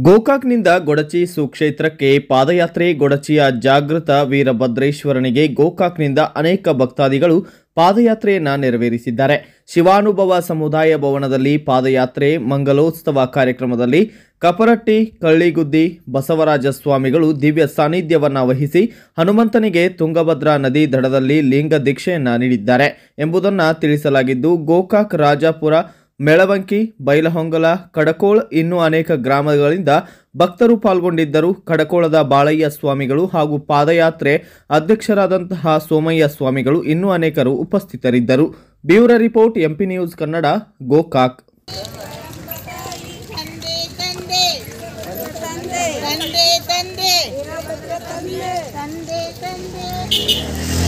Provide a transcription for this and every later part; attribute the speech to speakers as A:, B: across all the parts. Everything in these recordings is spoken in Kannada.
A: ಗೋಕಾಕ್ನಿಂದ ಗೊಡಚಿ ಸುಕ್ಷೇತ್ರಕ್ಕೆ ಪಾದಯಾತ್ರೆ ಗೊಡಚಿಯ ಜಾಗೃತ ವೀರಭದ್ರೇಶ್ವರನಿಗೆ ಗೋಕಾಕ್ನಿಂದ ಅನೇಕ ಭಕ್ತಾದಿಗಳು ಪಾದಯಾತ್ರೆಯನ್ನ ನೆರವೇರಿಸಿದ್ದಾರೆ ಶಿವಾನುಭವ ಸಮುದಾಯ ಭವನದಲ್ಲಿ ಪಾದಯಾತ್ರೆ ಮಂಗಲೋತ್ಸವ ಕಾರ್ಯಕ್ರಮದಲ್ಲಿ ಕಪರಟ್ಟಿ ಕಳ್ಳಿಗುದ್ದಿ ಬಸವರಾಜ ಸ್ವಾಮಿಗಳು ದಿವ್ಯ ಸಾನ್ನಿಧ್ಯವನ್ನ ವಹಿಸಿ ಹನುಮಂತನಿಗೆ ತುಂಗಭದ್ರಾ ನದಿ ದಡದಲ್ಲಿ ಲಿಂಗ ದೀಕ್ಷೆಯನ್ನ ನೀಡಿದ್ದಾರೆ ಎಂಬುದನ್ನು ತಿಳಿಸಲಾಗಿದ್ದು ಗೋಕಾಕ್ ರಾಜಾಪುರ ಮೆಳವಂಕಿ ಬೈಲಹೊಂಗಲ ಕಡಕೋಳ್ ಇನ್ನೂ ಅನೇಕ ಗ್ರಾಮಗಳಿಂದ ಭಕ್ತರು ಪಾಲ್ಗೊಂಡಿದ್ದರು ಕಡಕೋಳದ ಬಾಳಯ್ಯ ಸ್ವಾಮಿಗಳು ಹಾಗೂ ಪಾದಯಾತ್ರೆ ಅಧ್ಯಕ್ಷರಾದಂತಹ ಸೋಮಯ್ಯ ಸ್ವಾಮಿಗಳು ಇನ್ನೂ ಅನೇಕರು ಉಪಸ್ಥಿತರಿದ್ದರು bureau report MP news Kannada Gokak
B: ತಂದೆ ತಂದೆ ತಂದೆ ತಂದೆ ತಂದೆ ತಂದೆ ತಂದೆ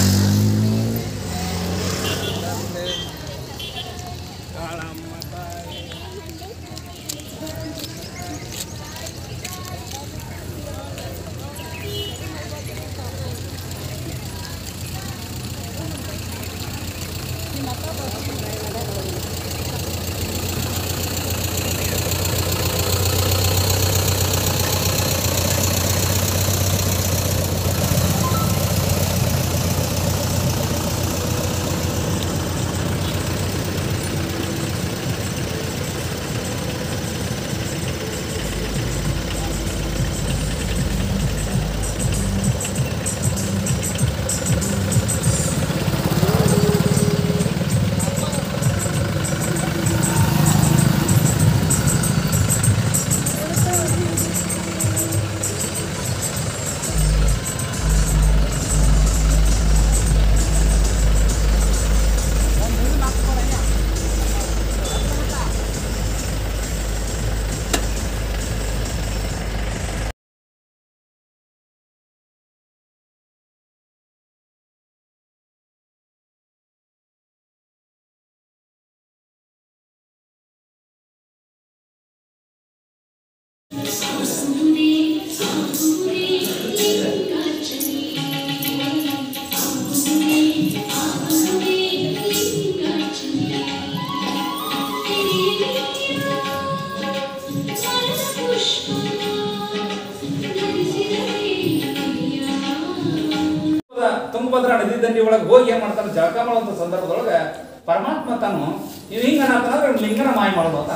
C: ತುಂಗಭದ್ರಾ ನದಿ ದಂಡಿ ಒಳಗೆ ಹೋಗಿ ಏನ್ ಮಾಡ್ತಾನೆ ಜಳಕ ಮಾಡುವಂತ ಸಂದರ್ಭದೊಳಗ ಪರಮಾತ್ಮ ತಾನು ಇವ್ ಹಿಂಗ ಅನ್ನತಾನ ಲಿಂಗನ ಮಾಯ ಮಾಡೋದು ಅಂತ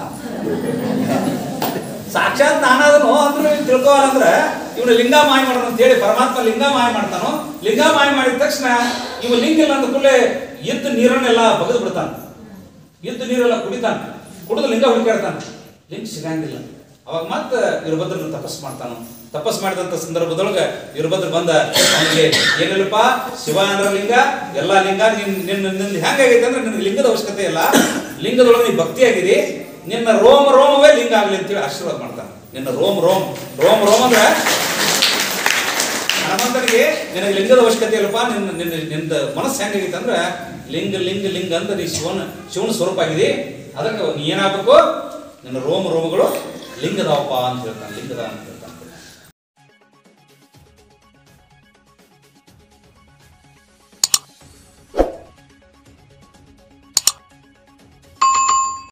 C: ಸಾಕ್ಷಾತ್ ನಾನಾದನು ಅಂದ್ರೆ ಇವ್ನು ತಿಳ್ಕೋವಲ್ಲ ಅಂದ್ರೆ ಇವನು ಲಿಂಗ ಮಾಯ ಮಾಡೋದು ಅಂತ ಹೇಳಿ ಪರಮಾತ್ಮ ಲಿಂಗ ಮಾಯ ಮಾಡ್ತಾನೋ ಲಿಂಗ ಮಾಯ ಮಾಡಿದ ತಕ್ಷಣ ಇವ ಲಿಂಗ ಇಲ್ಲ ಅಂದ ಕೂಡಲೇ ಇದ್ದ ನೀರನ್ನೆಲ್ಲ ಬಗದು ಬಿಡ್ತಾನ ಇದ್ದ ನೀರೆಲ್ಲ ಕುಡಿತಾನ ಕುಡಿದು ಲಿಂಗ ಹುಡುಕಾಡ್ತಾನ ಲಿಂಗ ಸಿಗಂಗಿಲ್ಲ ಅವಾಗ ಮತ್ತೆ ವೀರಭದ್ರನ ತಪಸ್ ಮಾಡ್ತಾನ ತಪಸ್ ಮಾಡಿದಂತ ಸಂದರ್ಭದೊಳಗ ವೀರಭದ್ರ ಬಂದ ಅವನಿಗೆ ಏನಿಲ್ಲಪ್ಪ ಶಿವ ಅಂದ್ರ ಲಿಂಗ ಎಲ್ಲಾ ಲಿಂಗ ನಿನ್ ನಿನ್ನ ನಿನ್ನ ಹೆಂಗಾಗೈತೆ ಅಂದ್ರೆ ನಿನಗೆ ಲಿಂಗದ ಅವಶ್ಯಕತೆ ಇಲ್ಲ ಲಿಂಗದೊಳಗೆ ನೀ ಭಕ್ತಿ ಆಗಿರಿ ನಿನ್ನ ರೋಮ ರೋಮವೇ ಲಿಂಗ ಆಗ್ಲಿ ಅಂತೇಳಿ ಆಶೀರ್ವಾದ ಮಾಡ್ತಾನೆ ನಿನ್ನ ರೋಮ್ ರೋಮ್ ರೋಮ್ ರೋಮ್ ಅಂದ್ರೆ ಹನುಮಂತನಿಗೆ ನಿನಗೆ ಲಿಂಗದ ಅವಶ್ಯಕತೆ ಇಲ್ಲಪ್ಪ ನಿನ್ನ ನಿನ್ನ ನಿಂದ ಮನಸ್ಸು ಹೆಂಗಾಗೈತೆ ಅಂದ್ರೆ ಲಿಂಗ ಲಿಂಗ ಲಿಂಗ ಅಂದ್ರೆ ನೀ ಶಿವನ ಶಿವನ ಸ್ವರೂಪ ಆಗಿದೆ ಅದಕ್ಕೆ ನೀ ಏನಾಗಬೇಕು ನಿನ್ನ ರೋಮ ರೋಮಗಳು ಲಿಂಗದಾವಪ್ಪ ಅಂತ ಹೇಳ್ತಾನೆ ಲಿಂಗದ ಅಂತ